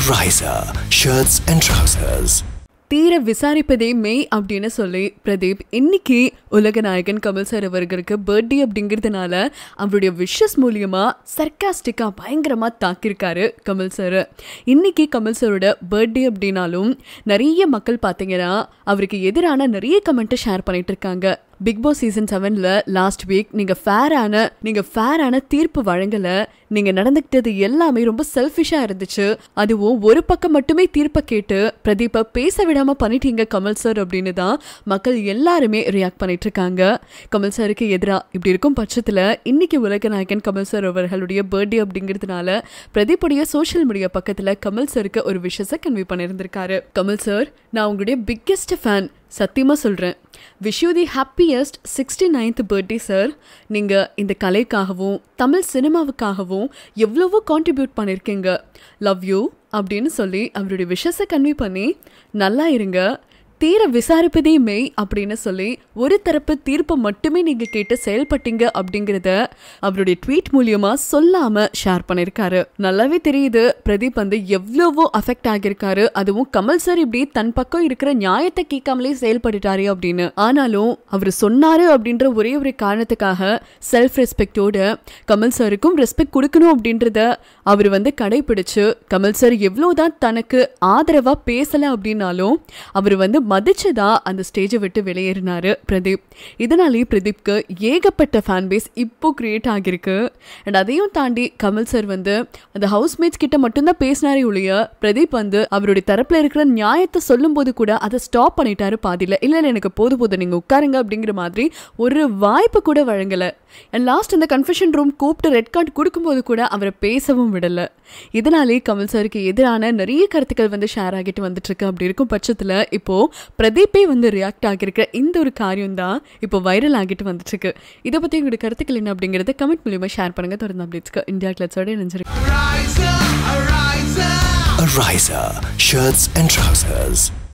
Riser Shirts and Trousers. தீர விசாரிப்பதே மெய் அப்படின்னு சொல்லி பிரதீப் இன்னைக்கு உலக நாயகன் கமல் சார் அவர்களுக்கு பர்த்டே அப்படிங்கிறதுனால அவருடைய விஷஸ் மூலியமா சர்க்காஸ்டிக்கா பயங்கரமா தாக்கியிருக்காரு கமல் சார் இன்னைக்கு கமல் சாரோட பர்த்டே அப்படின்னாலும் நிறைய மக்கள் பார்த்தீங்கன்னா அவருக்கு எதிரான நிறைய கமெண்ட்டை ஷேர் பண்ணிட்டு இருக்காங்க பிக் பாஸ் சீசன் செவன்ல லாஸ்ட் வீக் நீங்க ஃபேரான நீங்க ஃபேரான தீர்ப்பு வழங்கல நீங்க நடந்துக்கிட்டது எல்லாமே ரொம்ப செல்ஃபிஷா இருந்துச்சு அதுவும் ஒரு பக்கம் மட்டுமே தீர்ப்பை கேட்டு பிரதீப்பை பேச விடாம பண்ணிட்டீங்க கமல் சார் அப்படின்னு தான் மக்கள் எல்லாருமே ரியாக்ட் பண்ணிட்டு இருக்காங்க கமல் சாருக்கு எதிராக இப்படி இருக்கும் பட்சத்துல இன்னைக்கு உலக நாயகன் கமல் சார் அவர்களுடைய பர்த்டே அப்படிங்கிறதுனால பிரதீப்புடைய சோஷியல் மீடியா பக்கத்துல கமல் சாருக்கு ஒரு விஷயத்தை கன்வே பண்ணியிருந்திருக்காரு கமல் சார் நான் உங்களுடைய பிக்கெஸ்ட் ஃபேன் சத்தியமா சொல்றேன் wish you the happiest sixty ninth birthday sir நீங்கள் இந்த கலைக்காகவும் தமிழ் சினிமாவுக்காகவும் எவ்வளவோ கான்ட்ரிபியூட் பண்ணியிருக்கீங்க லவ் யூ அப்படின்னு சொல்லி அவருடைய விஷஸை கன்வே பண்ணி நல்லா இருங்க தீர விசாரிப்பதே மெய் அப்படின்னு சொல்லி ஒரு தரப்பு தீர்ப்பை மட்டுமே நீங்க கேட்டு செயல்பட்டீங்க அப்படிங்கிறத அவருடைய ட்வீட் மூலியமா சொல்லாம ஷேர் பண்ணிருக்காரு நல்லாவே தெரியுது பிரதீப் வந்து எவ்வளவோ அஃபெக்ட் ஆகியிருக்காரு அதுவும் கமல் சார் இப்படி தன் பக்கம் இருக்கிற நியாயத்தை கேட்காமலே செயல்பட்டுட்டாரு அப்படின்னு ஆனாலும் அவர் சொன்னாரு அப்படின்ற ஒரே ஒரு காரணத்துக்காக செல்ஃப் ரெஸ்பெக்டோட கமல் சாருக்கும் ரெஸ்பெக்ட் கொடுக்கணும் அப்படின்றத அவர் வந்து கடைபிடிச்சு கமல் சார் எவ்வளவுதான் தனக்கு ஆதரவா பேசல அப்படின்னாலும் அவர் வந்து மதிச்சுதா அந்த ஸ்டேஜை விட்டு வெளியேறினாரு பிரதீப் இதனாலே பிரதீப்க்கு ஏகப்பட்ட ஃபேன் பேஸ் இப்போ கிரியேட் ஆகியிருக்கு அண்ட் அதையும் தாண்டி கமல் சார் வந்து அந்த ஹவுஸ்மேட்ஸ் கிட்ட மட்டும்தான் பேசினாரே ஒழிய பிரதீப் வந்து அவருடைய தரப்புல இருக்கிற நியாயத்தை சொல்லும்போது கூட அதை ஸ்டாப் பண்ணிட்டாரு பாதியில இல்ல இல்ல எனக்கு போது போதும் நீங்க உட்காருங்க அப்படிங்கிற மாதிரி ஒரு வாய்ப்பு கூட வழங்கல அண்ட் லாஸ்ட் அந்த கன்ஃபெஷன் ரூம் கூப்பிட்டு ரெட் கார்டு கொடுக்கும்போது கூட அவரை பேசவும் விடல இதனாலே கமல் சாருக்கு எதிரான நிறைய கருத்துக்கள் வந்து ஷேர் ஆகிட்டு வந்துட்டு இருக்கு அப்படி இருக்கும் பட்சத்துல இப்போ பிரதீப்பே வந்து ரியாக்ட் ஆகியிருக்கிற இந்த ஒரு காரியம் தான் இப்போ வைரல் ஆகிட்டு வந்துட்டு இருக்கு இதை பத்தி உங்களுடைய கருத்துக்கள் என்ன அப்படிங்கறத கமெண்ட் மூலியமா ஷேர் பண்ணுங்க தொடர்ந்து அப்டேட்ஸ்க்கு இந்தியா கிளட்ஸோட இணைஞ்சிருக்கு A Riser Shirts and Trousers.